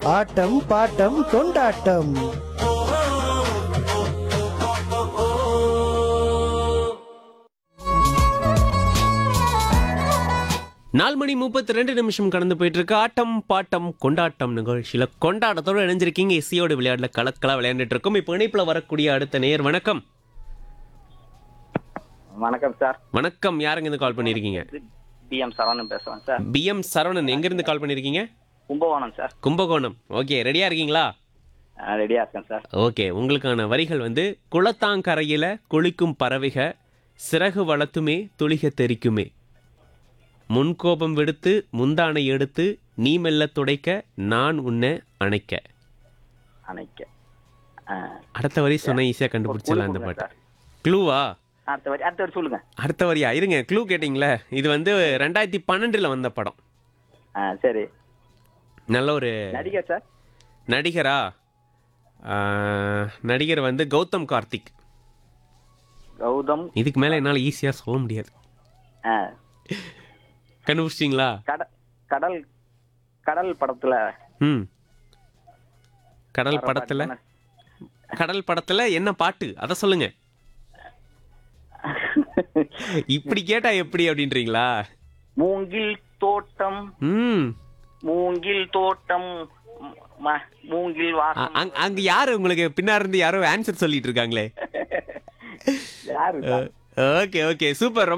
ஆட்டம் bottom கொண்டாட்டம் நாலு மணி முப்பத்தி ரெண்டு நிமிஷம் கடந்து போயிட்டு இருக்கு ஆட்டம் பாட்டம் கொண்டாட்டம் நிகழ்ச்சியில கொண்டாட்டத்தோட இணைஞ்சிருக்கீங்க இசையோட விளையாடல கலக்கலா விளையாண்டுட்டு இருக்கோம் இப்போ இணைப்புல வரக்கூடிய அடுத்த நேர் வணக்கம் வணக்கம் சார் வணக்கம் யாருங்க இருந்து கால் பண்ணிருக்கீங்க பிஎம் சரவணன் பேசுறேன் சார் பி எம் சரவணன் எங்க இருந்து கால் பண்ணிருக்கீங்க கும்பகோணம் சார் கும்பகோணம் ஓகே ரெடியா இருக்கீங்களா ரெடியா இருக்கேன் சார் ஓகே உங்களுக்கான வரிகள் வந்து குளத்தாங்கரையில குளிக்கும் பறவைக சிறகு வளர்த்துமே துளிக தெரிக்குமே முன்கோபம் விடுத்து முந்தானை எடுத்து நீ மெல்ல துடைக்க நான் உன்னை அணைக்க அணைக்க ஆ. அடுத்த வரி சொன்ன ஈஸியா கண்டுபிடிச்சிடலாம் அந்த கொடுங்க பாட்டு சார். க்ளூவா அடுத்த வரி அடுத்த வரி சொல்லுங்க அடுத்த வரியா இருங்க க்ளூ கேட்டிங்களே இது வந்து ரெண்டாயிரத்தி பன்னெண்டுல வந்த படம் ஆ சரி நல்ல ஒரு நடிகர் சார் நடிகரா ஆ, நடிகர் வந்து கௌதம் கார்த்திக் கௌதம் இதுக்கு மேல என்னால ஈஸியா சொல்ல முடியாது ஆ. கண்டுபிடிச்சிங்களா கட கடல் கடல் படத்துல ம் கடல் வர படத்துல பாட்டு கடல் படத்துல என்ன பாட்டு அத சொல்லுங்க இப்படி கேட்டா எப்படி அப்படின்றீங்களா மூங்கில் தோட்டம் ம் மூங்கில் தோட்டம் ம- மூங்கில் அ- வாசம் அங்க- அங்க யாரு உங்களுக்கு பின்னாடி இருந்து யாரோ ஆன்சர் சொல்லிட்டு இருக்காங்களே யாரு சார்? Okay okay super